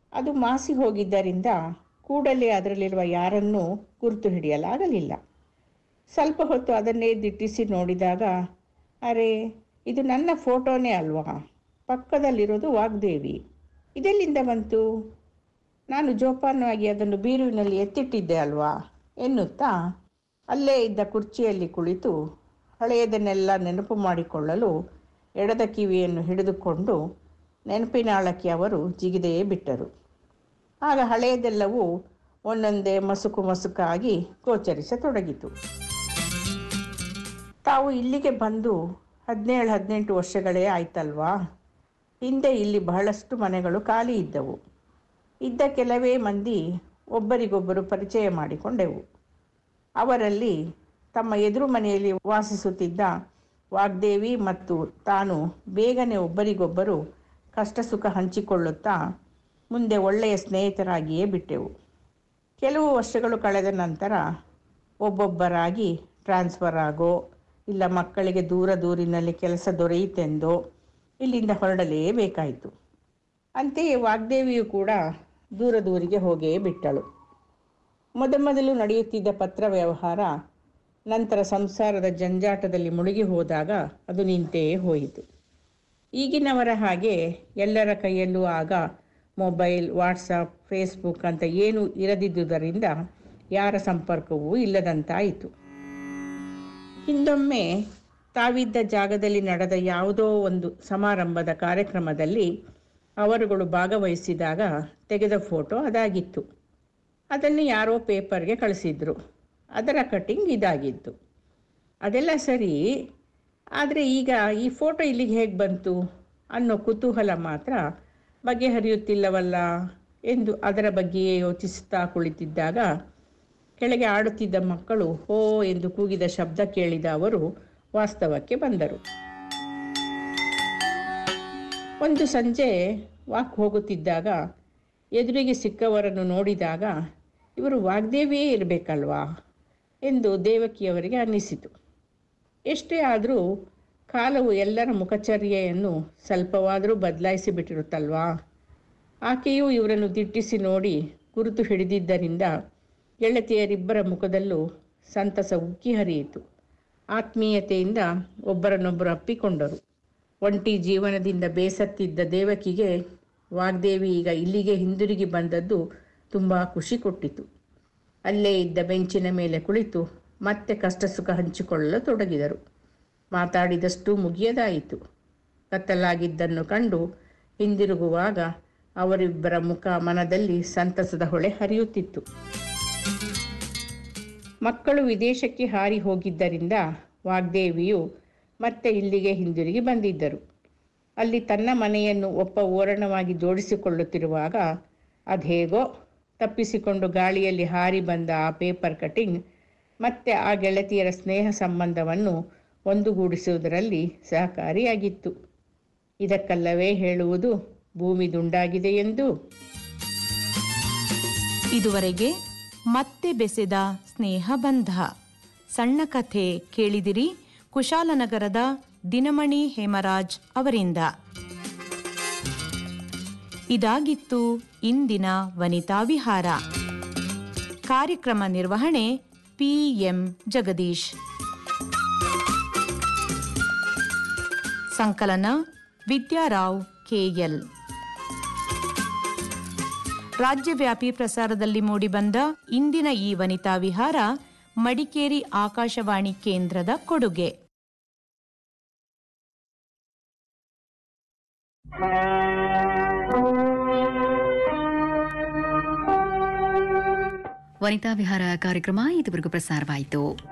ಅದು ಮಾಸಿ ಹೋಗಿದ್ದರಿಂದ ಕೂಡಲೇ ಅದರಲ್ಲಿರುವ ಯಾರನ್ನೂ ಗುರುತು ಹಿಡಿಯಲಾಗಲಿಲ್ಲ ಸ್ವಲ್ಪ ಹೊತ್ತು ಅದನ್ನೇ ದಿಟ್ಟಿಸಿ ನೋಡಿದಾಗ ಅರೆ ಇದು ನನ್ನ ಫೋಟೋನೇ ಅಲ್ವಾ ಪಕ್ಕದಲ್ಲಿರೋದು ವಾಗ್ದೇವಿ ಇದೆಲ್ಲಿಂದ ಬಂತು ನಾನು ಜೋಪಾನವಾಗಿ ಅದನ್ನು ಬೀರುವಿನಲ್ಲಿ ಎತ್ತಿಟ್ಟಿದ್ದೆ ಅಲ್ವಾ ಎನ್ನುತ್ತಾ ಅಲ್ಲೇ ಇದ್ದ ಕುರ್ಚಿಯಲ್ಲಿ ಕುಳಿತು ಹಳೆಯದನ್ನೆಲ್ಲ ನೆನಪು ಮಾಡಿಕೊಳ್ಳಲು ಎಡದ ಕಿವಿಯನ್ನು ಹಿಡಿದುಕೊಂಡು ನೆನಪಿನಾಳಕ್ಕೆ ಅವರು ಜಿಗಿದೆಯೇ ಬಿಟ್ಟರು ಆಗ ಹಳೆಯದೆಲ್ಲವೂ ಒಂದೊಂದೇ ಮಸುಕು ಮಸುಕಾಗಿ ಗೋಚರಿಸತೊಡಗಿತು ತಾವು ಇಲ್ಲಿಗೆ ಬಂದು ಹದಿನೇಳು ಹದಿನೆಂಟು ವರ್ಷಗಳೇ ಆಯ್ತಲ್ವಾ ಹಿಂದೆ ಇಲ್ಲಿ ಬಹಳಷ್ಟು ಮನೆಗಳು ಖಾಲಿ ಇದ್ದವು ಇದ್ದ ಕೆಲವೇ ಮಂದಿ ಒಬ್ಬರಿಗೊಬ್ಬರು ಪರಿಚಯ ಮಾಡಿಕೊಂಡೆವು ಅವರಲ್ಲಿ ತಮ್ಮ ಎದುರು ಮನೆಯಲ್ಲಿ ವಾಸಿಸುತ್ತಿದ್ದ ವಾಗ್ದೇವಿ ಮತ್ತು ತಾನು ಬೇಗನೆ ಒಬ್ಬರಿಗೊಬ್ಬರು ಕಷ್ಟ ಸುಖ ಹಂಚಿಕೊಳ್ಳುತ್ತಾ ಮುಂದೆ ಒಳ್ಳೆಯ ಸ್ನೇಹಿತರಾಗಿಯೇ ಬಿಟ್ಟೆವು ಕೆಲವು ವರ್ಷಗಳು ಕಳೆದ ನಂತರ ಒಬ್ಬೊಬ್ಬರಾಗಿ ಟ್ರಾನ್ಸ್ಫರ್ ಆಗೋ ಇಲ್ಲ ಮಕ್ಕಳಿಗೆ ದೂರ ದೂರಿನಲ್ಲಿ ಕೆಲಸ ದೊರೆಯಿತೆಂದೋ ಇಲ್ಲಿಂದ ಹೊರಡಲೇಬೇಕಾಯಿತು ಅಂತೆಯೇ ವಾಗ್ದೇವಿಯು ಕೂಡ ದೂರ ದೂರಿಗೆ ಹೋಗೇ ಬಿಟ್ಟಳು ಮೊದಮೊದಲು ನಡೆಯುತ್ತಿದ್ದ ಪತ್ರ ವ್ಯವಹಾರ ನಂತರ ಸಂಸಾರದ ಜಂಜಾಟದಲ್ಲಿ ಮುಳುಗಿ ಹೋದಾಗ ಅದು ನಿಂತೇ ಹೋಯಿತು ಈಗಿನವರ ಹಾಗೆ ಎಲ್ಲರ ಕೈಯಲ್ಲೂ ಆಗ ಮೊಬೈಲ್ ವಾಟ್ಸಪ್ ಫೇಸ್ಬುಕ್ ಅಂತ ಏನೂ ಇರದಿದ್ದುದರಿಂದ ಯಾರ ಸಂಪರ್ಕವೂ ಇಲ್ಲದಂತಾಯಿತು ಹಿಂದೊಮ್ಮೆ ತಾವಿದ್ದ ಜಾಗದಲ್ಲಿ ನಡೆದ ಯಾವುದೋ ಒಂದು ಸಮಾರಂಭದ ಕಾರ್ಯಕ್ರಮದಲ್ಲಿ ಅವರುಗಳು ಭಾಗವಹಿಸಿದಾಗ ತೆಗೆದ ಫೋಟೋ ಅದಾಗಿತ್ತು ಅದನ್ನು ಯಾರೋ ಪೇಪರ್ಗೆ ಕಳಿಸಿದ್ರು ಅದರ ಕಟಿಂಗ್ ಇದಾಗಿತ್ತು ಅದೆಲ್ಲ ಸರಿ ಆದರೆ ಈಗ ಈ ಫೋಟೋ ಇಲ್ಲಿಗೆ ಹೇಗೆ ಬಂತು ಅನ್ನೋ ಕುತೂಹಲ ಮಾತ್ರ ಬಗೆಹರಿಯುತ್ತಿಲ್ಲವಲ್ಲ ಎಂದು ಅದರ ಬಗ್ಗೆಯೇ ಯೋಚಿಸುತ್ತಾ ಕುಳಿತಿದ್ದಾಗ ಕೆಳಗೆ ಆಡುತ್ತಿದ್ದ ಮಕ್ಕಳು ಹೋ ಎಂದು ಕೂಗಿದ ಶಬ್ದ ಕೇಳಿದ ಅವರು ವಾಸ್ತವಕ್ಕೆ ಬಂದರು ಒಂದು ಸಂಜೆ ವಾಕ್ ಹೋಗುತ್ತಿದ್ದಾಗ ಎದುರಿಗೆ ಸಿಕ್ಕವರನ್ನು ನೋಡಿದಾಗ ಇವರು ವಾಗ್ದೇವಿಯೇ ಇರಬೇಕಲ್ವಾ ಎಂದು ದೇವಕಿಯವರಿಗೆ ಅನ್ನಿಸಿತು ಎಷ್ಟೇ ಆದರೂ ಕಾಲವು ಎಲ್ಲರ ಮುಖಚರ್ಯೆಯನ್ನು ಸ್ವಲ್ಪವಾದರೂ ಬದಲಾಯಿಸಿ ಬಿಟ್ಟಿರುತ್ತಲ್ವಾ ಆಕೆಯೂ ಇವರನ್ನು ದಿಟ್ಟಿಸಿ ನೋಡಿ ಗುರುತು ಹಿಡಿದಿದ್ದರಿಂದ ಗೆಳತಿಯರಿಬ್ಬರ ಮುಖದಲ್ಲೂ ಸಂತಸ ಉಕ್ಕಿ ಹರಿಯಿತು ಆತ್ಮೀಯತೆಯಿಂದ ಒಬ್ಬರನ್ನೊಬ್ಬರು ಅಪ್ಪಿಕೊಂಡರು ಒಂಟಿ ಜೀವನದಿಂದ ಬೇಸತ್ತಿದ್ದ ದೇವಕಿಗೆ ವಾಗ್ದೇವಿ ಈಗ ಇಲ್ಲಿಗೆ ಹಿಂದಿರುಗಿ ಬಂದದ್ದು ತುಂಬ ಖುಷಿ ಕೊಟ್ಟಿತು ಅಲ್ಲೇ ಇದ್ದ ಬೆಂಚಿನ ಮೇಲೆ ಕುಳಿತು ಮತ್ತೆ ಕಷ್ಟ ಸುಖ ಹಂಚಿಕೊಳ್ಳಲು ತೊಡಗಿದರು ಮಾತಾಡಿದಷ್ಟು ಮುಗಿಯದಾಯಿತು ಕತ್ತಲಾಗಿದ್ದನ್ನು ಕಂಡು ಹಿಂದಿರುಗುವಾಗ ಅವರಿಬ್ಬರ ಮುಖ ಮನದಲ್ಲಿ ಸಂತಸದ ಹೊಳೆ ಹರಿಯುತ್ತಿತ್ತು ಮಕ್ಕಳು ವಿದೇಶಕ್ಕೆ ಹಾರಿ ಹೋಗಿದ್ದರಿಂದ ವಾಗ್ದೇವಿಯು ಮತ್ತೆ ಇಲ್ಲಿಗೆ ಹಿಂದಿರುಗಿ ಬಂದಿದ್ದರು ಅಲ್ಲಿ ತನ್ನ ಮನೆಯನ್ನು ಒಪ್ಪ ಓರಣವಾಗಿ ಜೋಡಿಸಿಕೊಳ್ಳುತ್ತಿರುವಾಗ ಅದೇಗೋ ತಪ್ಪಿಸಿಕೊಂಡು ಗಾಳಿಯಲ್ಲಿ ಹಾರಿ ಬಂದ ಆ ಪೇಪರ್ ಕಟಿಂಗ್ ಮತ್ತೆ ಆ ಗೆಳತಿಯರ ಸ್ನೇಹ ಸಂಬಂಧವನ್ನು ಒಂದುಗೂಡಿಸುವುದರಲ್ಲಿ ಸಹಕಾರಿಯಾಗಿತ್ತು ಇದಕ್ಕಲ್ಲವೇ ಹೇಳುವುದು ಭೂಮಿ ದುಂಡಾಗಿದೆ ಎಂದು ಇದುವರೆಗೆ ಮತ್ತೆ ಬೆಸೆದ ಸ್ನೇಹ ಬಂಧ ಸಣ್ಣ ಕಥೆ ಕೇಳಿದಿರಿ ಕುಶಾಲನಗರದ ದಿನಮಣಿ ಹೇಮರಾಜ್ ಅವರಿಂದ ಇದಾಗಿತ್ತು ಇಂದಿನ ವನಿತಾ ವಿಹಾರ ಕಾರ್ಯಕ್ರಮ ನಿರ್ವಹಣೆ ಪಿಎಂ ಜಗದೀಶ್ ಸಂಕಲನ ವಿದ್ಯಾರಾವ್ ಕೆಎಲ್ ರಾಜ್ಯವ್ಯಾಪಿ ಪ್ರಸಾರದಲ್ಲಿ ಮೂಡಿಬಂದ ಇಂದಿನ ಈ ವನಿತಾ ವಿಹಾರ ಮಡಿಕೇರಿ ಆಕಾಶವಾಣಿ ಕೇಂದ್ರದ ಕೊಡುಗೆ ವನಿತಾ ವಿಹಾರ ಕಾರ್ಯಕ್ರಮ ಇದುವರೆಗೂ ಪ್ರಸಾರವಾಯಿತು